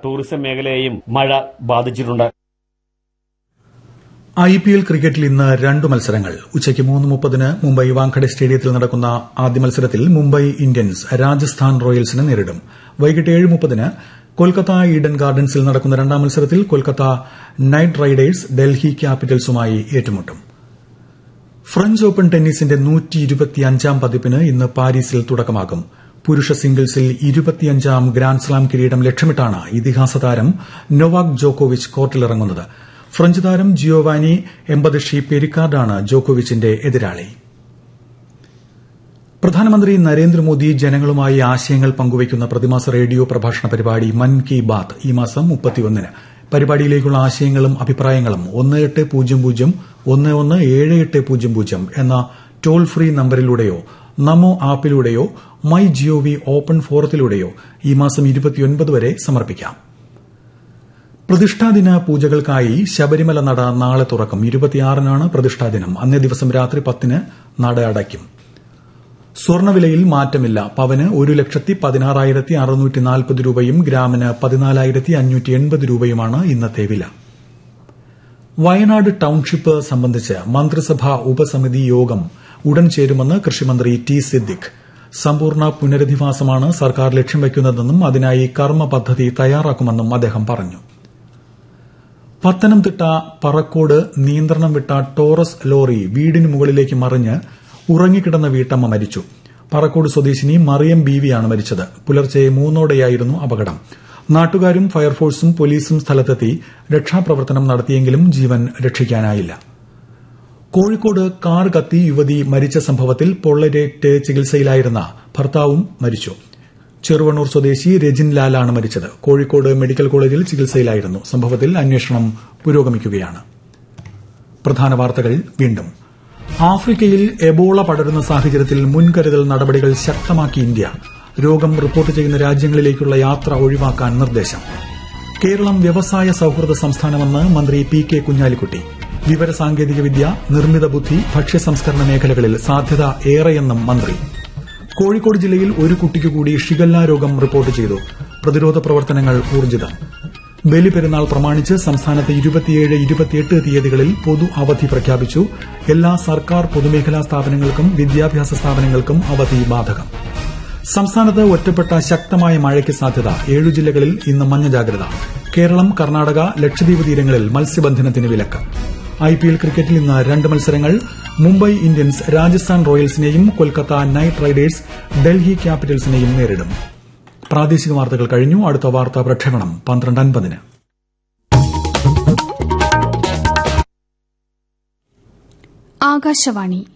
tourism മേഖലയെയും മഴ ബാധിച്ചിട്ടുണ്ട് ഐ പി എൽ ക്രിക്കറ്റിൽ ഇന്ന് രണ്ട് മത്സരങ്ങൾ ഉച്ചയ്ക്ക് മൂന്ന് മുപ്പതിന് മുംബൈ വാങ്കഡെ സ്റ്റേഡിയത്തിൽ നടക്കുന്ന ആദ്യ മത്സരത്തിൽ മുംബൈ ഇന്ത്യൻസ് രാജസ്ഥാൻ റോയൽസിനെ നേരിടും വൈകിട്ട് ഏഴ് മുപ്പതിന് കൊൽക്കത്ത ഈഡൻ ഗാർഡൻസിൽ നടക്കുന്ന രണ്ടാം മത്സരത്തിൽ കൊൽക്കത്ത നൈറ്റ് റൈഡേഴ്സ് ഡൽഹി ക്യാപിറ്റൽസുമായി ഏറ്റുമുട്ടും ഫ്രഞ്ച് ഓപ്പൺ ടെന്നീസിന്റെ നൂറ്റിയിരുപത്തിയഞ്ചാം പതിപ്പിന് ഇന്ന് പാരീസിൽ തുടക്കമാകും പുരുഷ സിംഗിൾസിൽ ഇരുപത്തിയഞ്ചാം ഗ്രാൻഡ്സ്ലാം കിരീടം ലക്ഷ്യമിട്ടാണ് ഇതിഹാസ താരം നൊവാക് ജോക്കോവിച്ച് കോർട്ടിലിറങ്ങുന്നത് ഫ്രഞ്ച് താരം ജിയോവാനി എംബദഷി പെരിക്കാർഡാണ് ജോക്കോവിച്ചിന്റെ എതിരാളി പ്രധാനമന്ത്രി നരേന്ദ്രമോദി ജനങ്ങളുമായി ആശയങ്ങൾ പങ്കുവയ്ക്കുന്ന പ്രതിമാസ റേഡിയോ പ്രഭാഷണ പരിപാടി മൻ കി ബാത്ത് ഈ മാസം മുപ്പത്തിയൊന്നിന് പരിപാടിയിലേക്കുള്ള ആശയങ്ങളും അഭിപ്രായങ്ങളും ഒന്ന് എട്ട് പൂജ്യം പൂജ്യം ഒന്ന് ഒന്ന് ഏഴ് എട്ട് പൂജ്യം പൂജ്യം എന്ന ടോൾ ഫ്രീ നമ്പറിലൂടെയോ നമോ ആപ്പിലൂടെയോ മൈ ജിഒവി ഓപ്പൺ ഫോറത്തിലൂടെയോ ഈ മാസം ഇരുപത്തിയൊൻപത് വരെ സമർപ്പിക്കാം പ്രതിഷ്ഠാദിന പൂജകൾക്കായി ശബരിമല നട നാളെ തുറക്കും ഇരുപത്തിയാറിനാണ് പ്രതിഷ്ഠാദിനം അന്നേ ദിവസം രാത്രി പത്തിന് നട അടയ്ക്കും സ്വർണവിലയിൽ മാറ്റമില്ല പവന് ഒരു ലക്ഷത്തി പതിനാറായിരത്തി അറുന്നൂറ്റി നാൽപ്പത് രൂപയും ഗ്രാമിന് പതിനാലായിരത്തി അഞ്ഞൂറ്റി എൺപത് രൂപയുമാണ് ഇന്നത്തെ വില വയനാട് ടൌൺഷിപ്പ് സംബന്ധിച്ച് മന്ത്രിസഭാ ഉപസമിതി യോഗം ഉടൻ ചേരുമെന്ന് കൃഷിമന്ത്രി ടി സിദ്ദിഖ് സമ്പൂർണ്ണ പുനരധിവാസമാണ് സർക്കാർ ലക്ഷ്യം വയ്ക്കുന്നതെന്നും അതിനായി കർമ്മ പദ്ധതി തയ്യാറാക്കുമെന്നും അദ്ദേഹം പറഞ്ഞു പത്തനംതിട്ട പറക്കോട് നിയന്ത്രണം വിട്ട ടോറസ് ലോറി വീടിന് മുകളിലേക്ക് മറിഞ്ഞ് ഉറങ്ങിക്കിടന്ന വീട്ടമ്മ മരിച്ചു പറക്കോട് സ്വദേശിനി മറിയം ബീവിയാണ് മരിച്ചത് പുലർച്ചെ മൂന്നോടെയായിരുന്നു അപകടം നാട്ടുകാരും ഫയർഫോഴ്സും പോലീസും സ്ഥലത്തെത്തി രക്ഷാപ്രവർത്തനം നടത്തിയെങ്കിലും ജീവൻ രക്ഷിക്കാനായില്ല കോഴിക്കോട് കാർ കത്തി യുവതി മരിച്ച സംഭവത്തിൽ പൊള്ളരേറ്റ് ചികിത്സയിലായിരുന്ന ഭർത്താവും മരിച്ചു ചെറുവണ്ണൂർ സ്വദേശി രജിൻ ലാലാണ് മരിച്ചത് കോഴിക്കോട് മെഡിക്കൽ കോളേജിൽ ചികിത്സയിലായിരുന്നു സംഭവത്തിൽ അന്വേഷണം പുരോഗമിക്കുകയാണ് പ്രധാന വാർത്തകൾ വീണ്ടും ആഫ്രിക്കയിൽ എബോള പടരുന്ന സാഹചര്യത്തിൽ മുൻകരുതൽ നടപടികൾ ശക്തമാക്കി ഇന്ത്യ രോഗം റിപ്പോർട്ട് ചെയ്യുന്ന രാജ്യങ്ങളിലേക്കുള്ള യാത്ര ഒഴിവാക്കാൻ നിർദ്ദേശം കേരളം വ്യവസായ സൌഹൃദ സംസ്ഥാനമെന്ന് മന്ത്രി പി കെ കുഞ്ഞാലിക്കുട്ടി വിവരസാങ്കേതികവിദ്യ നിർമ്മിത ബുദ്ധി ഭക്ഷ്യ സംസ്കരണ മേഖലകളിൽ സാധ്യത ഏറെയെന്നും മന്ത്രി കോഴിക്കോട് ജില്ലയിൽ ഒരു കുട്ടിക്ക് കൂടി ഷിഗല്ല രോഗം റിപ്പോർട്ട് ചെയ്തു പ്രതിരോധ പ്രവർത്തനങ്ങൾ ഊർജിതം ബലിപെരുന്നാൾ പ്രമാണിച്ച് സംസ്ഥാനത്ത് ഇരുപത്തിയേഴ് ഇരുപത്തിയെട്ട് തീയതികളിൽ പൊതു അവധി പ്രഖ്യാപിച്ചു എല്ലാ സർക്കാർ പൊതുമേഖലാ സ്ഥാപനങ്ങൾക്കും വിദ്യാഭ്യാസ സ്ഥാപനങ്ങൾക്കും അവധി ബാധകം സംസ്ഥാനത്ത് ഒറ്റപ്പെട്ട ശക്തമായ മഴയ്ക്ക് സാധ്യത ഏഴു ജില്ലകളിൽ ഇന്ന് മഞ്ഞ ജാഗ്രത കേരളം കർണാടക ലക്ഷദ്വീപ് തീരങ്ങളിൽ മത്സ്യബന്ധനത്തിന് വിലക്ക് ഐപിഎൽ ക്രിക്കറ്റിൽ ഇന്ന് രണ്ട് മത്സരങ്ങൾ മുംബൈ ഇന്ത്യൻസ് രാജസ്ഥാൻ റോയൽസിനെയും കൊൽക്കത്ത നൈറ്റ് റൈഡേഴ്സ് ഡൽഹി ക്യാപിറ്റൽസിനെയും നേരിടും പ്രാദേശിക വാർത്തകൾ കഴിഞ്ഞു അടുത്ത വാർത്താ പ്രക്ഷേപണം പന്ത്രണ്ട് അൻപതിന് ആകാശവാണി